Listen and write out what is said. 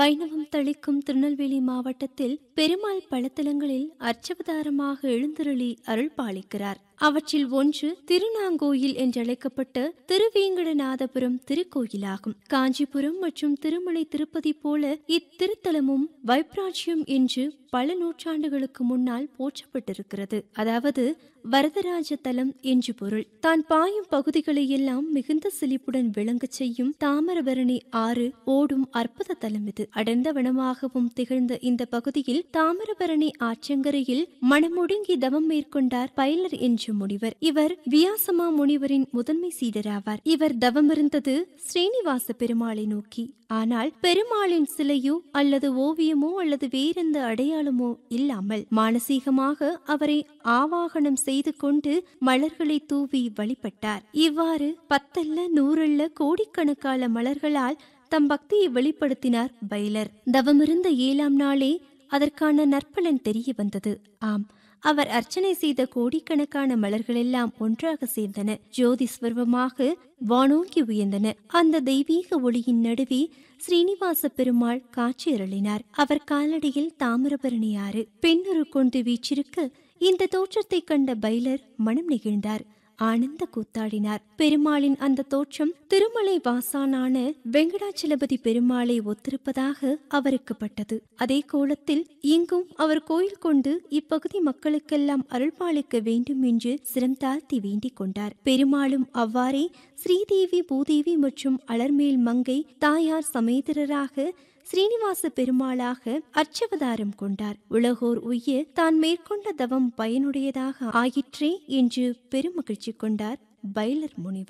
வைணவம் தளிக்கும் திருநெல்வேலி மாவட்டத்தில் பெருமாள் பழத்தலங்களில் அர்ச்சவதாரமாக எழுந்தருளி அருள் பாலிக்கிறார் அவற்றில் ஒன்று திருநாங்கோயில் என்றழைக்கப்பட்ட திருவேங்கடநாதபுரம் திருக்கோயிலாகும் காஞ்சிபுரம் மற்றும் திருமலை திருப்பதி போல இத்திருத்தலமும் வைப்ராஜ்யம் என்று பல நூற்றாண்டுகளுக்கு முன்னால் போற்றப்பட்டிருக்கிறது அதாவது வரதராஜ தலம் என்று பொருள் தான் பாயும் பகுதிகளை எல்லாம் மிகுந்த செழிப்புடன் விளங்கச் செய்யும் தாமிரபரணி ஆறு ஓடும் அற்புத தலம் இது அடர்ந்த வனமாகவும் திகழ்ந்த இந்த பகுதியில் தாமிரபரணி ஆற்றங்கரையில் மனமுடுங்கி தவம் மேற்கொண்டார் பைலர் என்ற முனிவர் இவர் வியாசமா முனிவரின் முதன்மை சீடராவார் இவர் தவமிருந்தது ஸ்ரீனிவாச பெருமாளை நோக்கி ஆனால் பெருமாளின் சிலையோ அல்லது ஓவியமோ அல்லது வேறெந்த அடையாளமோ இல்லாமல் மானசீகமாக அவரை ஆவாகனம் செய்து கொண்டு மலர்களை தூவி வழிபட்டார் இவ்வாறு பத்தல்ல நூறல்ல கோடிக்கணக்கான மலர்களால் தம் பக்தியை வெளிப்படுத்தினார் பைலர் தவமிருந்த ஏழாம் நாளே அதற்கான நற்பலன் தெரிய வந்தது ஆம் அவர் அர்ச்சனை செய்த கோடிக்கணக்கான மலர்களெல்லாம் ஒன்றாக சேர்ந்தன ஜோதி ஸ்வர்வமாக வானோங்கி உயர்ந்தன அந்த தெய்வீக ஒளியின் நடுவே ஸ்ரீனிவாச பெருமாள் காட்சியருளினார் அவர் காலடியில் தாமிரபரணி ஆறு பெண்ணுரு கொண்டு வீச்சிருக்க இந்த தோற்றத்தை கண்ட பைலர் மனம் நெகிழ்ந்தார் ஆனந்த கூத்தாடினார் பெருமாளின் அந்த தோற்றம் திருமலை வாசானான வெங்கடாச்சலபதி பெருமாளை ஒத்திருப்பதாக அவருக்கு பட்டது அதே கோலத்தில் இங்கும் அவர் கோயில் கொண்டு இப்பகுதி மக்களுக்கெல்லாம் அருள்பாலிக்க வேண்டும் என்று சிரம் தாழ்த்தி வேண்டிக் கொண்டார் பெருமாளும் அவ்வாறே ஸ்ரீதேவி பூதேவி மற்றும் அலர்மேல் மங்கை தாயார் சமேதரராக ஸ்ரீனிவாச பெருமாளாக அர்ச்சவதாரம் கொண்டார் உலகோர் உய்ய தான் மேற்கொண்ட தவம் பயனுடையதாக ஆயிற்றே என்று பெருமகிழ்ச்சி கொண்டார் பைலர் முனிவர்